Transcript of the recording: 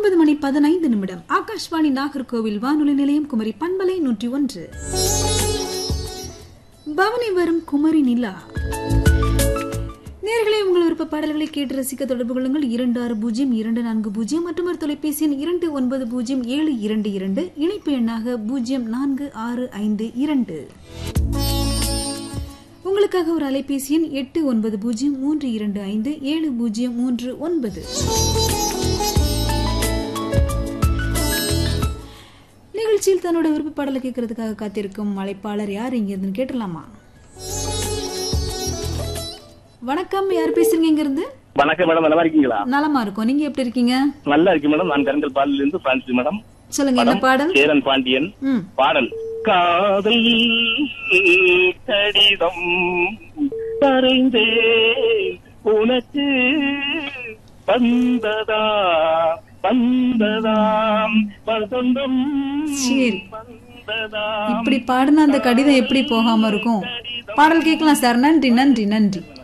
ஒன்பது மணி பதினைந்து நிமிடம் ஆகாஷ்வாணி நாகர்கோவில் வானொலி நிலையம் குமரி பண்பலை நூற்றி ஒன்று பவனி வரும் குமரி நிலா நேர்களை உங்கள் விருப்ப பாடல்களை கேட்டு ரசிக்க தொடர்பு கொள்ளுங்கள் இரண்டு ஆறு பூஜ்ஜியம் இரண்டு நான்கு பூஜ்ஜியம் மற்றும் ஒரு தொலைபேசி எண் இரண்டு ஒன்பது பூஜ்ஜியம் ஏழு இரண்டு இரண்டு இணைப்பு எண்ணாக பூஜ்ஜியம் நான்கு ஆறு ஐந்து இரண்டு உங்களுக்காக ஒரு அலைபேசி எண் எட்டு ஒன்பது பூஜ்ஜியம் மூன்று இரண்டு ஐந்து ஏழு பூஜ்ஜியம் மூன்று ஒன்பது நிகழ்ச்சியில் தன்னோட விருப்ப பாடலை கேட்கறதுக்காக காத்திருக்கும் அழைப்பாளர் யார் இங்க இருந்து கேட்டலாமா வணக்கம் யார் பேசுறீங்க இங்க இருந்து வணக்கம் மேடம் நல்லா இருக்கீங்களா நலமா இருக்கும் நீங்க எப்படி இருக்கீங்க நல்லா இருக்கு மேடம் நான் கருங்கல் பாலில இருந்து பிரான்சி மேடம் சொல்லுங்க என்ன பாடல் சேரன் பாண்டியன் ம் பாடல் காதல் கடிதம் கரைந்தேன் உனக்கு வந்ததா வந்ததாம் வசந்தம் சரி. வந்ததா இப்படி பாடினா அந்த கடிதம் எப்படி போகாம இருக்கும் பாடல் கேட்கலாம் சார் நன்றி நன்றி நன்றி